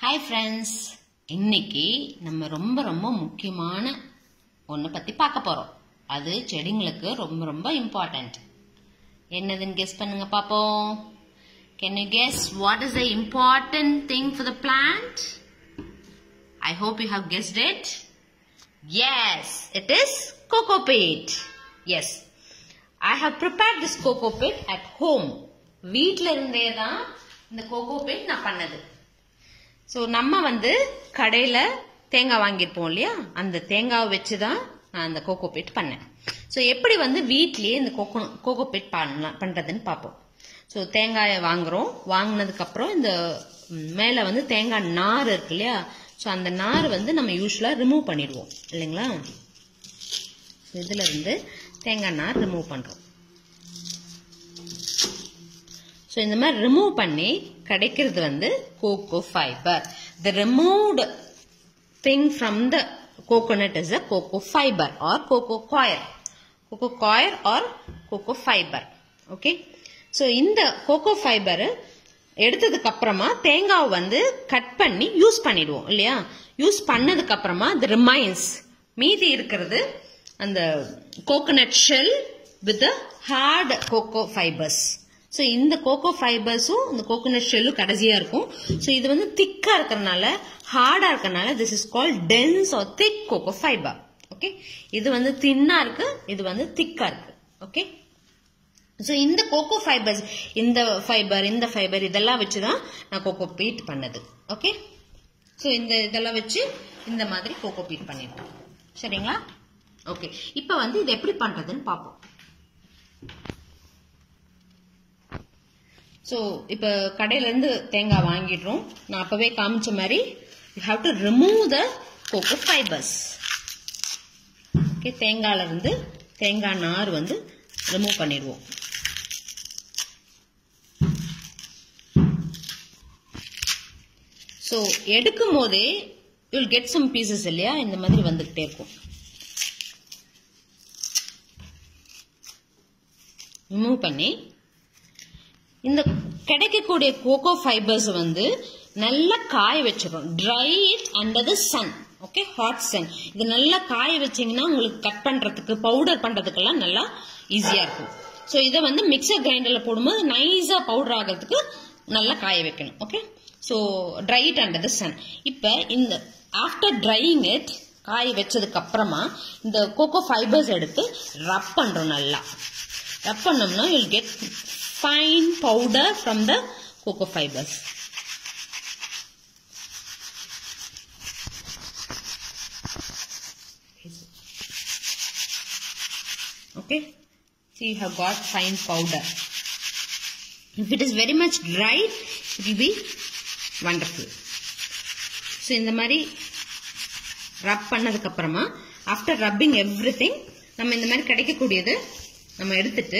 Hi friends இன்னைக்கு நம்ம ரொம்ப ரொம்ப முக்கியமான ஒன்று பற்றி பார்க்க போகிறோம் அது செடிங்களுக்கு ரொம்ப ரொம்ப இம்பார்ட்டண்ட் என்னதுன்னு கெஸ் பண்ணுங்க பார்ப்போம் can you guess what is the important thing for the plant I hope you have guessed it yes it is coco peat yes I have prepared this coco peat at home வீட்டில் இருந்தே தான் இந்த coco beat நான் பண்ணது so நம்ம வந்து கடையில் தேங்காய் வாங்கியிருப்போம் இல்லையா அந்த தேங்காவை வச்சு தான் நான் அந்த கோகோ பீட் பண்ணேன் ஸோ எப்படி வந்து வீட்லேயே இந்த கோகோ கோகோ பீட் பண்ணலாம் பண்ணுறதுன்னு பார்ப்போம் ஸோ தேங்காயை வாங்குறோம் வாங்கினதுக்கப்புறம் இந்த மேலே வந்து தேங்காய் நார் இருக்கு இல்லையா ஸோ அந்த நார் வந்து நம்ம யூஸ்வலாக ரிமூவ் பண்ணிடுவோம் இல்லைங்களா இதில் இருந்து தேங்காய் நார் ரிமூவ் பண்ணுறோம் ஸோ இந்த மாதிரி ரிமூவ் பண்ணி கிடைக்கிறது வந்து coco fibre the removed thing from the coconut is a coco fibre or coco coir coco coir or coco fibre okay so இந்த கோகோ ஃபைபர் எடுத்ததுக்கு அப்புறமா தேங்காவை வந்து கட் பண்ணி யூஸ் பண்ணிடுவோம் இல்லையா யூஸ் பண்ணதுக்கு அப்புறமா அது ரிமைன்ஸ் மீதி இருக்கிறது அந்த coconut shell with hard coco fibres so இந்த கோகோ ஃபைபர்ஸும் இந்த கோகோனட் ஷெல்லும் கடைசியாக இருக்கும் ஸோ இது வந்து திக்காக இருக்கிறனால ஹார்டாக இருக்கிறனால this is call dense or thick coco fibre okay இது வந்து தின்னா இருக்கு இது வந்து திக்கா இருக்கு ஓகே ஸோ இந்த கோகோ ஃபைபர்ஸ் இந்த ஃபைபர் இந்த ஃபைபர் இதெல்லாம் வச்சு தான் நான் கோகோ பீட் பண்ணது ஓகே ஸோ இந்த இதெல்லாம் வச்சு இந்த மாதிரி கோகோ பீட் பண்ணிட்டோம் சரிங்களா ஓகே இப்போ வந்து இது எப்படி பண்ணுறதுன்னு பார்ப்போம் ஸோ இப்போ கடையிலேருந்து தேங்காய் வாங்கிடுறோம் நான் அப்போவே காமிச்ச மாதிரி you have to remove the coco fibres okay தேங்காயிலேருந்து தேங்காய் நார் வந்து ரிமூவ் பண்ணிடுவோம் ஸோ எடுக்கும் போதே யூல் கெட் சம் பீசஸ் இல்லையா இந்த மாதிரி வந்துக்கிட்டே இருக்கும் ரிமூவ் பண்ணி இந்த கிடைக்கக்கூடிய கோகோ ஃபைபர்ஸ் வந்து நல்லா காய வச்சிடும் dry it under the sun okay hot sun இது நல்லா காய வச்சீங்கன்னா உங்களுக்கு கட் பண்றதுக்கு பவுடர் பண்றதுக்கெல்லாம் நல்லா ஈஸியா இருக்கும் ஸோ இதை வந்து மிக்சர் கிரைண்டர்ல போடும்போது நைஸா பவுடர் ஆகிறதுக்கு நல்லா காய வைக்கணும் okay so dry it under the sun இப்போ இந்த ஆஃப்டர் ட்ரையிங் இட் காய வச்சதுக்கு அப்புறமா இந்த கோகோ ஃபைபர்ஸ் எடுத்து ரப் பண்றோம் நல்லா ரப் பண்ணோம்னா you'll get fine powder from the cocoa fibers. Okay, see you have got fine powder. If it is very much dry, it will be wonderful. So இந்த மாதிரி ரப் பண்ணதுக்கு அப்புறமா ஆஃப்டர் ரப்பிங் எவ்ரி திங் நம்ம இந்த மாதிரி கிடைக்கக்கூடியது நம்ம எடுத்துட்டு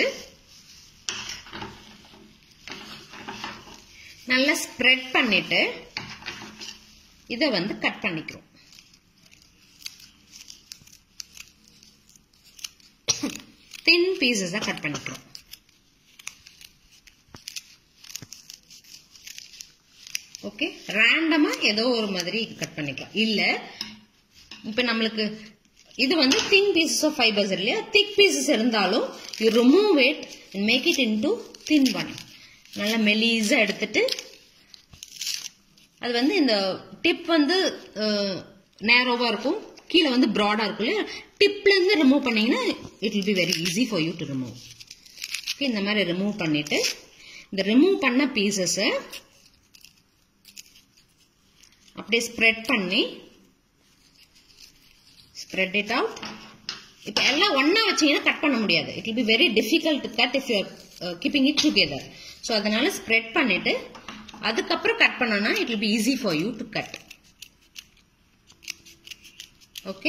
நல்லா ஸ்ப்ரெட் பண்ணிட்டு இதை வந்து கட் பண்ணிக்கிறோம் தின் பீசஸா கட் பண்ணிக்கிறோம் ஓகே ரேண்டமா ஏதோ ஒரு மாதிரி கட் பண்ணிக்கலாம் இல்ல இப்ப நம்மளுக்கு இது வந்து தின் பீசஸ் ஆஃப் ஃபைபர்ஸ் இல்லையா திக் பீசஸ் இருந்தாலும் you remove it and make it into thin one நல்லா மெலீஸா எடுத்துட்டு அது வந்து இந்த டிப் வந்து நேரோவா இருக்கும் கீழே வந்து ப்ராடா இருக்கும் இல்லையா டிப்ல இருந்து ரிமூவ் பண்ணீங்கன்னா it will be very easy for you to remove okay இந்த மாதிரி ரிமூவ் பண்ணிட்டு இந்த ரிமூவ் பண்ண பீசஸை அப்படியே ஸ்ப்ரெட் பண்ணி ஸ்ப்ரெட் இட் அவுட் இப்போ எல்லாம் ஒன்னா வச்சீங்கன்னா கட் பண்ண முடியாது it will be very difficult to cut if you're keeping it together so அதனால ஸ்ப்ரெட் பண்ணிட்டு அதுக்கப்புறம் கட் பண்ணோம்னா it will be easy for you to cut okay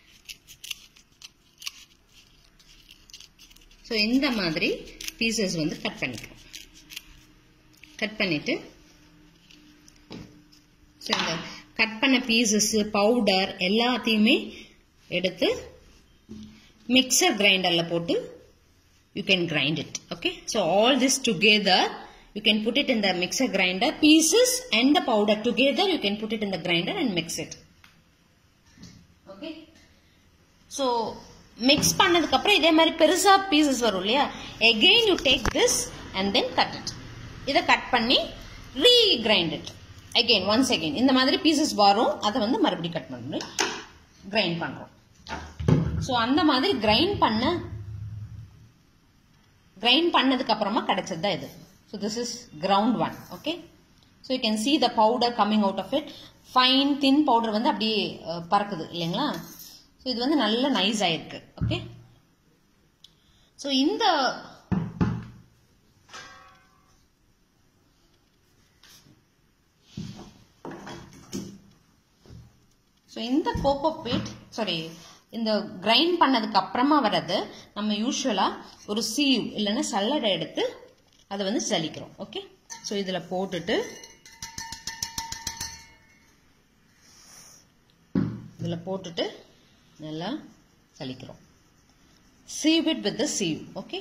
so இந்த மாதிரி பீசஸ் வந்து கட் பண்ணிக்கிறோம் கட் பண்ணிட்டு ஸோ இந்த கட் பண்ண பீசஸ் பவுடர் எல்லாத்தையுமே எடுத்து மிக்சர் கிரைண்டரில் போட்டு you can grind it okay so all this together you can put it in the mixer grinder pieces and the powder together you can put it in the grinder and mix it okay so mix பண்ணதுக்கு அப்புறம் இதே மாதிரி பெருசா pieces வரும் இல்லையா again you take this and then cut it இதை cut பண்ணி regrind it again once again இந்த மாதிரி பீசஸ் வரும் அதை வந்து மறுபடியும் கட் பண்ணி கிரைண்ட் பண்றோம் ஸோ அந்த மாதிரி கிரைண்ட் பண்ண கிரைண்ட் பண்ணதுக்கு அப்புறமா கிடைச்சது தான் இது so this is ground one okay so you can see the powder coming out of it fine thin powder வந்து அப்படியே அஹ், பறக்குது இல்லைங்களா ஸோ இது வந்து நல்ல நைஸ் ஆயிருக்கு ஓகே ஸோ இந்த ஸோ இந்த கோகோ பீட் சாரி இந்த கிரைண்ட் பண்ணதுக்கு அப்புறமா வர்றது நம்ம யூஸ்வலா ஒரு சீவ் இல்லைன்னா சல்லடை எடுத்து அதை வந்து சலிக்கிறோம் ஓகே ஸோ இதில் போட்டுட்டு இதில் போட்டுட்டு நல்லா சலிக்கிறோம் sieve it with the sieve okay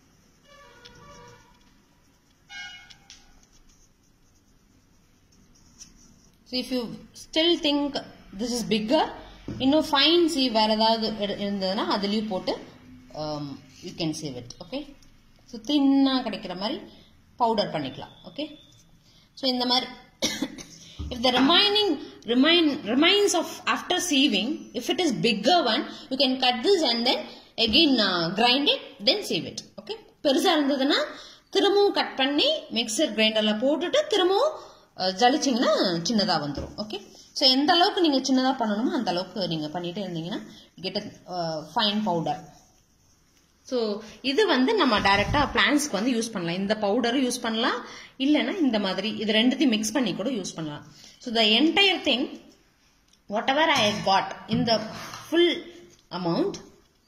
So if you still think this is bigger, இன்னும் ஃபைன் சீவ் வேற ஏதாவது இரு- இருந்ததுன்னா அதுலயும் போட்டு you can save it okay so தின்னாக கிடைக்கிற மாதிரி பவுடர் பண்ணிக்கலாம் ஓகே ஸோ இந்த மாதிரி if the remaining remain remains of after sieving if it is bigger one you can cut this and then again uh, grind it then sieve it okay பெருசா இருந்ததுன்னா திரும்பவும் cut பண்ணி mixer கிரைண்டர்ல போட்டுட்டு திரும்பவும் அஹ், ஜலிச்சிங்கன்னா சின்னதா வந்துடும் ஓகே ஸோ எந்த அளவுக்கு நீங்க சின்னதா பண்ணணுமோ அந்த அளவுக்கு நீங்க பண்ணிட்டே இருந்தீங்கன்னா கெட் ஃபைன் பவுடர் ஸோ இது வந்து நம்ம டைரக்டா பிளான்ஸ்க்கு வந்து யூஸ் பண்ணலாம் இந்த பவுடரும் யூஸ் பண்ணலாம் இல்லைன்னா இந்த மாதிரி இது ரெண்டுத்தையும் மிக்ஸ் பண்ணி கூட யூஸ் பண்ணலாம் so the entire thing whatever I got இந்த ஃபுல் அமௌண்ட்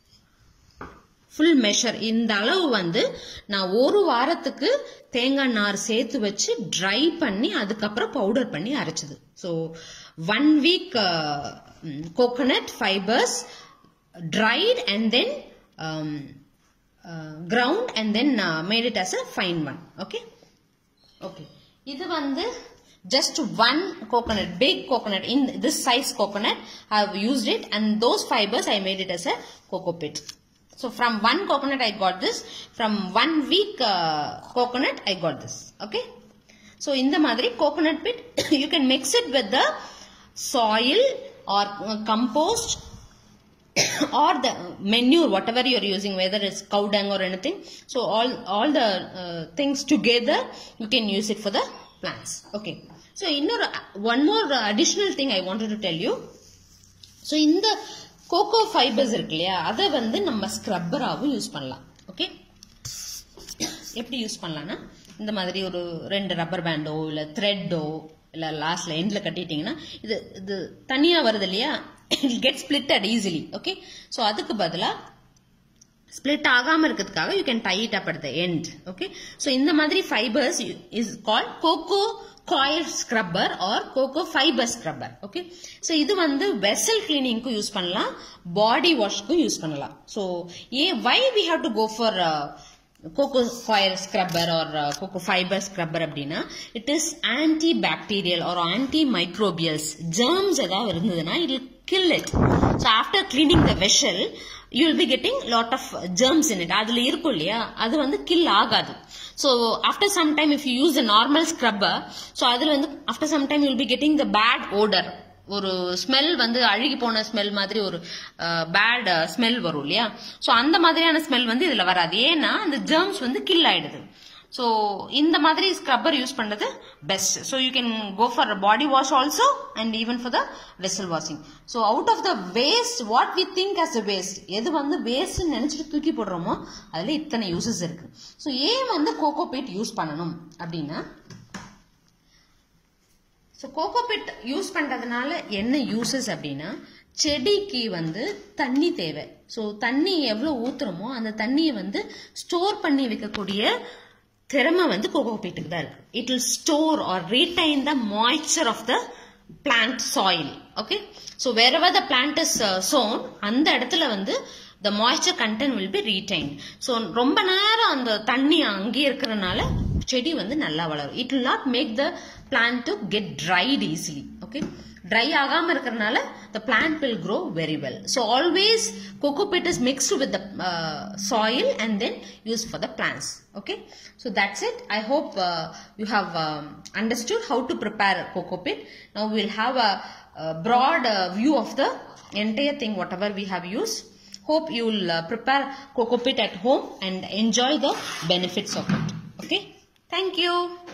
ஃபுல் மெஷர் இந்த அளவு வந்து நான் ஒரு வாரத்துக்கு தேங்காய் நார் சேர்த்து வச்சு ட்ரை பண்ணி அதுக்கப்புறம் பவுடர் பண்ணி அரைச்சது so one week coconut fibres dried and then um, uh, ground and then uh, made it as a fine one okay okay இது வந்து just one coconut big coconut in this size coconut i have used it and those fibers i made it as a cocoa pit so from one coconut i got this from one week uh, coconut i got this okay so இந்த மாதிரி coconut pit you can mix it with the soil or uh, compost or the manure whatever you are using whether it's cow dung or anything so all all the uh, things together you can use it for the plants okay so இன்னொரு one more additional thing i wanted to tell you so இந்த coco fibres இருக்கு இல்லையா அதை வந்து நம்ம ஸ்க்ரப்பராகவும் use பண்ணலாம் okay எப்படி யூஸ் பண்ணலாம்னா இந்த மாதிரி ஒரு ரெண்டு ரப்பர் பேண்டோ இல்ல த்ரெட்டோ இல்ல லாஸ்ட்ல எண்ட்ல கட்டிட்டீங்கன்னா இது இது தனியா வருது இல்லையா it get splitted easily okay so அதுக்கு பதிலா ஸ்பிளிட் ஆகாம இருக்கிறதுக்காக you can tie it up at the end okay so இந்த மாதிரி fibres is call coco coil scrubber or coco fibre scrubber okay so இது வந்து வெசல் கிளீனிங்க்கும் யூஸ் பண்ணலாம் பாடி வாஷ்க்கும் யூஸ் பண்ணலாம் so uh why we have to go for coco coil scrubber or coco fibre scrubber அப்படின்னா it is antibacterial are anti antimicrobials germs ஏதாவது இருந்ததுன்னா it kill it so after cleaning the vessel you will be getting lot of germs in it அதுல இருக்கும் இல்லையா அது வந்து kill ஆகாது so after some time if you use the normal scrubber so அதுல வந்து after some time you'll be getting the bad odour ஒரு smell வந்து அழுகி போன ஸ்மெல் மாதிரி ஒரு பேட் ஸ்மெல் வரும் இல்லையா ஸோ அந்த மாதிரியான ஸ்மெல் வந்து இதுல வராது ஏன்னா அந்த ஜெர்ம்ஸ் வந்து கில் ஆயிடுது ஸோ இந்த மாதிரி ஸ்க்ரப்பர் யூஸ் பண்றது best so you can go for body wash also and even for the vessel washing so out of the waste what we think as a waste எது வந்து waste நினைச்சிட்டு தூக்கி போடுறோமோ அதுல இத்தனை யூசஸ் இருக்கு ஸோ ஏன் வந்து கோகோ பீட் யூஸ் பண்ணணும் அப்படின்னா ஸோ கோகோபிட் யூஸ் பண்றதுனால என்ன யூசஸ் அப்படின்னா செடிக்கு வந்து தண்ணி தேவை ஸோ தண்ணி எவ்வளோ ஊத்துறோமோ அந்த தண்ணியை வந்து ஸ்டோர் பண்ணி வைக்கக்கூடிய திறமை வந்து கோகோபீட்டுக்கு தான் இருக்கு it will store or retain the moisture of the plant soil okay so wherever the plant is uh, sown அந்த இடத்துல வந்து the moisture content will be retained so ரொம்ப நேரம் அந்த தண்ணி அங்கேயே இருக்கிறதுனால செடி வந்து நல்லா வளரும் it will not make the plant to get dried easily okay dry ஆகாம இருக்கிறனால the plant will grow very well so always coco pit is mixed with the uh, soil and then used for the plants okay so that's it i hope uh, you have um, understood how to prepare coco pit now we'll have a, a broad uh, view of the entire thing whatever we have used hope you will uh, prepare coco pit at home and enjoy the benefits of it okay thank you